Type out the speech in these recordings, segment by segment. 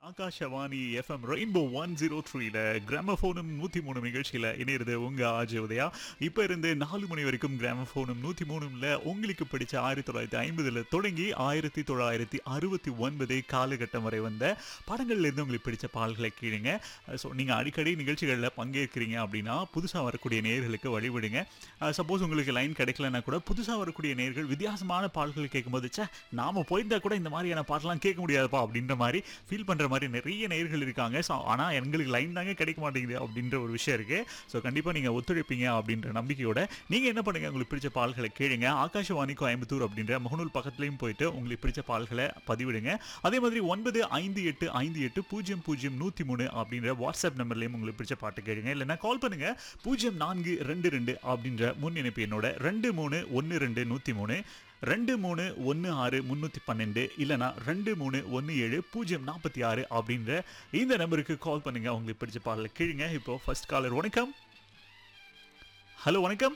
Akashvani FM rainbow one zero த்ரீல கிராமபோனும் நூற்றி மூணு நிகழ்ச்சியில் இணையிறது உங்க ஆஜ் உதயா இப்போ இருந்து நாலு மணி வரைக்கும் கிராமபோனும் நூற்றி மூணுல உங்களுக்கு பிடிச்ச ஆயிரத்தி தொள்ளாயிரத்தி ஐம்பதுல தொடங்கி ஆயிரத்தி தொள்ளாயிரத்தி அறுபத்தி ஒன்பது காலகட்டம் வரை வந்த படங்கள்ல இருந்து உங்களுக்கு பிடிச்ச பாடல்களை கீழுங்க ஸோ நீங்கள் அடிக்கடி நிகழ்ச்சிகளில் பங்கேற்கிறீங்க அப்படின்னா புதுசாக வரக்கூடிய நேர்களுக்கு வழிவிடுங்க சப்போஸ் உங்களுக்கு லைன் கிடைக்கலன்னா கூட புதுசாக வரக்கூடிய நேர்கள் வித்தியாசமான பாடல்கள் கேட்கும்போது ச்சே நாம போயிருந்தா கூட இந்த மாதிரியான பாட்டெல்லாம் கேட்க முடியாதுப்பா அப்படின்ற மாதிரி ஃபீல் பண்ணுற மாதிரி நிறைய நேர்கள் இருக்காங்க ஸோ ஆனால் எங்களுக்கு லைன் தாங்க கிடைக்க மாட்டேங்குது அப்படின்ற ஒரு விஷயம் இருக்குது ஸோ கண்டிப்பாக நீங்கள் ஒத்துழைப்பீங்க அப்படின்ற நம்பிக்கையோட நீங்கள் என்ன பண்ணுங்க உங்களுக்கு பிடிச்ச பாடல்களை கேளுங்க ஆகாஷவாணி கோயம்புத்தூர் அப்படின்ற முகநூல் பக்கத்துலையும் போயிட்டு உங்களுக்கு பிடிச்ச பாடல்களை பதிவிடுங்க அதே மாதிரி ஒன்பது ஐந்து எட்டு ஐந்து எட்டு பூஜ்ஜியம் பூஜ்ஜியம் நூற்றி மூணு அப்படின்ற வாட்ஸ்அப் நம்பர்லையும் உங்களுக்கு பிடிச்ச பாட்டு கேளுங்க இல்லைன்னா கால் பண்ணுங்க பூஜ்ஜியம் நான்கு ரெண்டு ரெண்டு அப்படின்ற முன் இணைப்பு என்னோட ரெண்டு மூணு ஒன்று ரெண்டு நூற்றி மூணு ரெண்டு மூணு ஒன்று ஆறு முந்நூற்றி பன்னெண்டு இல்லைனா ரெண்டு மூணு ஒன்று ஏழு பூஜ்ஜியம் நாற்பத்தி ஆறு அப்படின்ற இந்த நம்பருக்கு கால் பண்ணுங்க உங்களுக்கு பிடிச்ச பாடலை கீழுங்க இப்போ ஃபர்ஸ்ட் காலர் வணக்கம் ஹலோ வணக்கம்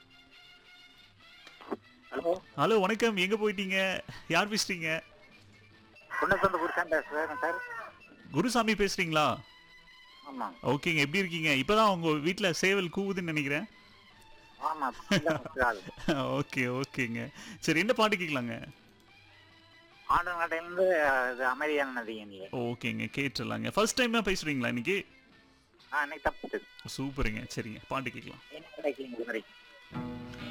ஹலோ ஹலோ வணக்கம் எங்கே போயிட்டீங்க யார் பேசுறீங்க பொன்னசந்த குருசாமி பேசுறேன் சார் குருசாமி பேசுறீங்களா ஆமாம் ஓகேங்க எப்படி இருக்கீங்க இப்போதான் உங்க வீட்டில் சேவல் கூவுதுன்னு நினைக்கிறேன் ஆமாம் ஓகே ஓகேங்க சரி என்ன பாட்டு கேட்கலாங்க ஆண்டங்காட்டையிலேருந்து இது அமைதியான நதிங்க நீங்க ஓகேங்க கேட்டுடலாங்க ஃபர்ஸ்ட் டைமாக பேசுறீங்களா இன்னைக்கு ஆ இன்னைக்கு தப்பிச்சது சூப்பருங்க சரிங்க பாட்டு கேட்கலாம் என்ன கிடைக்கல இது வரைக்கும்